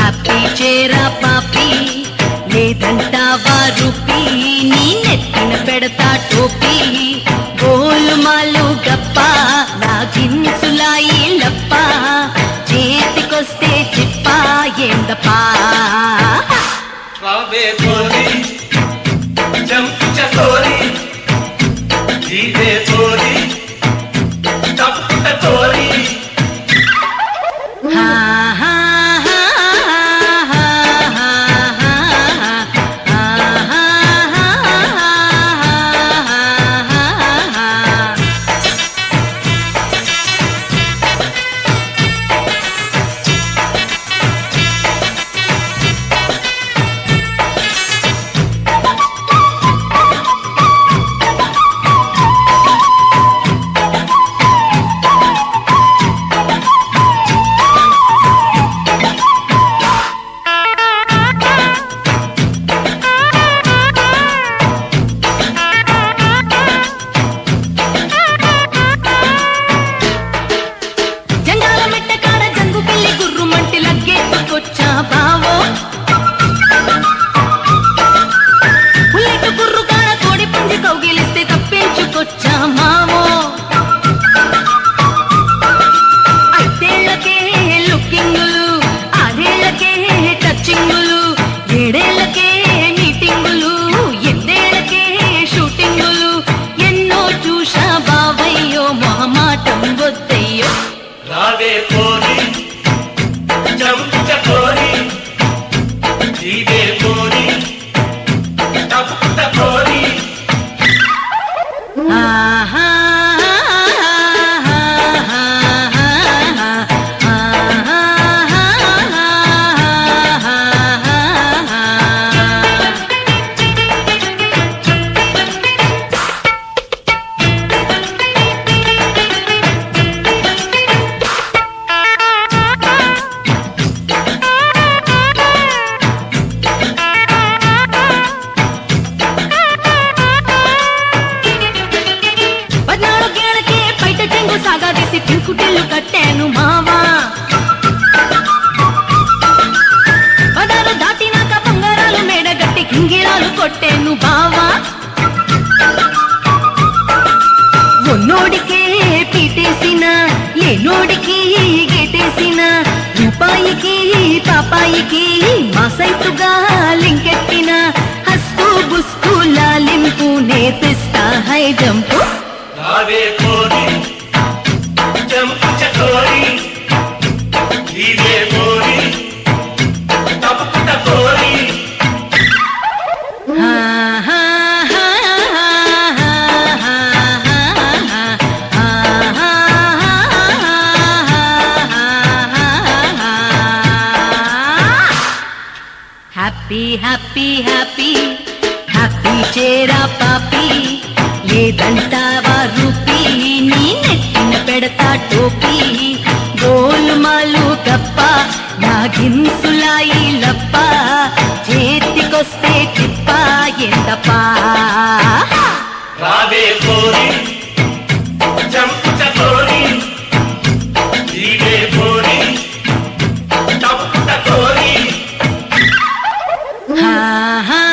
happy చేరా పాపి లేదంటావా రూపీ నీ నెత్తిన పెడతా టోపీ గోలుమాలు గప్ప లాగిన్సులాయి లప్ప చేతికొస్తే చిప్ప ఏందప్పా రావే పోరి చెంచ తోరి ఇదే తోరి తప్పుట తోరి హా హా హా హా హా హా హా జంగాల మెట్ట కాడ జంగు పిల్లి గుర్రు మంటి లగ్గేట్టుకొచ్చా బావో ఉల్లెట్టు గుర్రు కాడ కోడి పుంజి కౌగిలిస్తే తప్పించుకొచ్చా మావో ఐదేళ్లకే లుకింగులు ఆరేళ్లకే టచింగులు ఏడేళ్లకే మీటింగులు ఎన్నేళ్లకే షూటింగులు ఎన్నో చూసా బావయ్యో మొహమాటం వద్దయ్యో రావే పోరి చెంచ తోరి ఇదే తోరి తప్పుట తోరి ఆహా పద్నాలుగేళ్లకే బయట చెంగు సాగాదీసి పింకుటిల్లు కట్టాను మావా పదాలు దాటినాక బంగారాలు మేడగట్టి గింగిరాలు కొట్టాను బావా ఉన్నోడికే పీటేసిన లేనోడికి గెటేసిన రూపాయికి పాపాయికి మా సైతుగా లింకెట్టిన హస్తు బుస్తు లాలింపు నేతిస్తా హై జంపు రావే పోరి చెంచ తోరి ఇదే తోరి తప్పుట తోరి హ్యాపీ హ్యాపీ హ్యాపీ హ్యాపీ చేరా పాపి లేదంటావా రూపీ నీ నెట్టిన పెడతా టోపీ గోలుమాలు గప్ప నాగిన్సులాయి లప్ప చేతికొస్తే చిప్ప ఎంతపా రావే పోరి చెంచ తోరి ఇదే తోరి తప్పుట తోరి హా హా